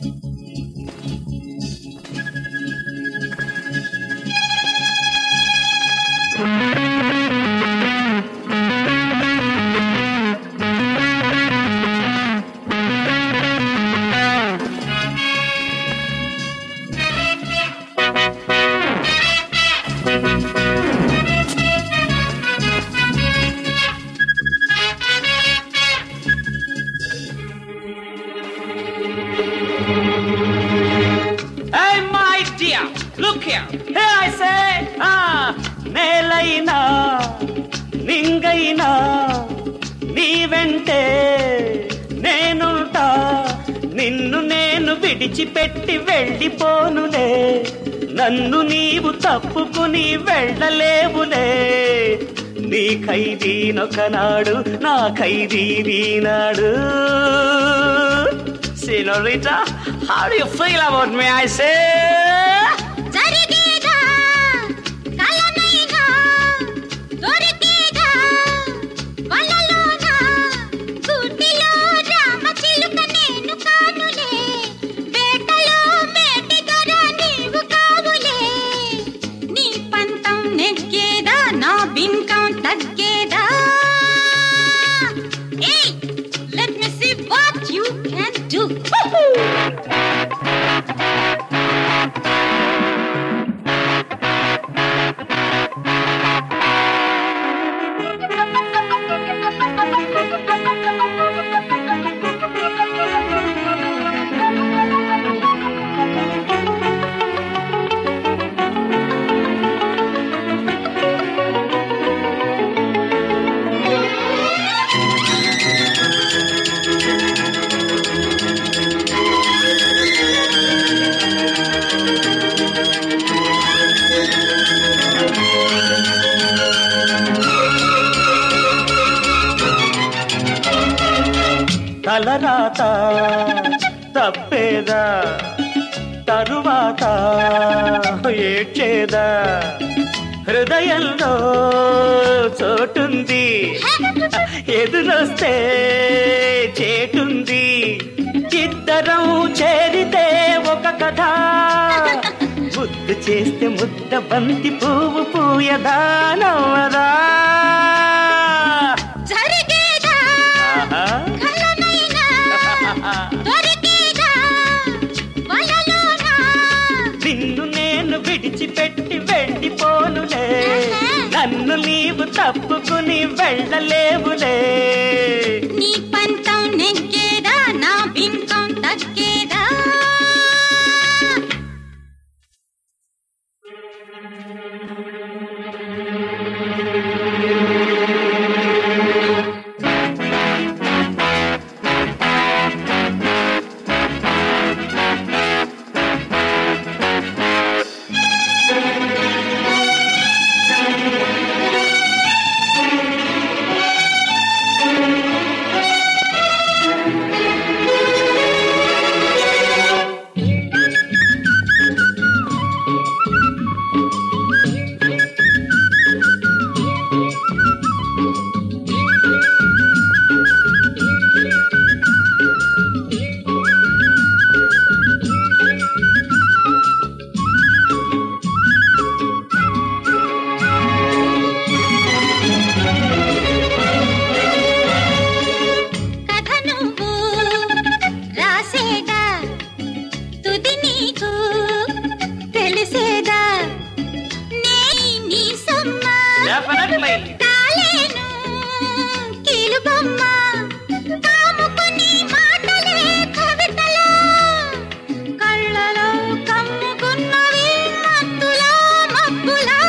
Hey, my dear, look here. Here I say, ah, నేలైనా నింగైనా నీ వెంటే నేనుంటా నిన్ను నేను విడిచిపెట్టి వెళ్ళిపోనులే నన్ను నీవు తప్పుకుని వెళ్ళలేవులే నీ ఖైదీనొకనాడు నా ఖైదీ వీనాడు Senorita, how do you feel about me, I say? జరిగేదా కలనైనా దొరికేదా వలలోన గుడ్డిలో రామచిలుక నేను కానులే వేటలో మేటి దొర నీవు కావులే నీ పంతం నెగ్గేదా నా బింకం తగ్గేదా ఏయ్ let me see what you can do తలరాత తప్పేదా తరువాత ఏడ్చేదా హృదయంలో చోటుంది ఎదురొస్తే చేటుంది ఇద్దరం చేరితే ఒక కథ ముద్దు చేస్తే ముద్ద బంతి పువ్వు పూయదా నవ్వదా జరిగేదా ఆహా. కలనైనా దొరికేదా వలలోన నిన్ను నేను విడిచిపెట్టి వెళ్ళిపోనులే నన్ను నీవు తప్పుకుని వెళ్ళలేవులే నీ పంతం నెగ్గేదా నా బింకం తగ్గేదా కథ నువ్వు రాసేదా తుది నీకు తెలిసేదా నే నీ సొమ్మ Definitely. తాలేను కీలుబొమ్మ కాముకుని మాటలే కవితలో కళ్ళలో కమ్ముకున్నవి మత్తులో మబ్బులా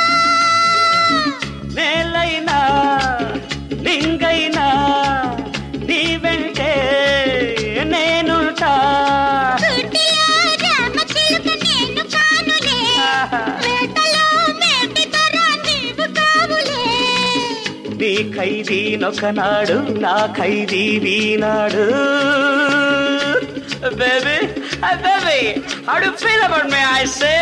నేలైనా లింగైనా నీ వెంటే నేనుంటా గుడ్డిలో రామచిలుక నేను కానులే వేటలో మేటి దొర నీవు కావులే నీ ఖైదీనొకనాడు నా ఖైదీ వీనాడు baby baby how do you feel about me I say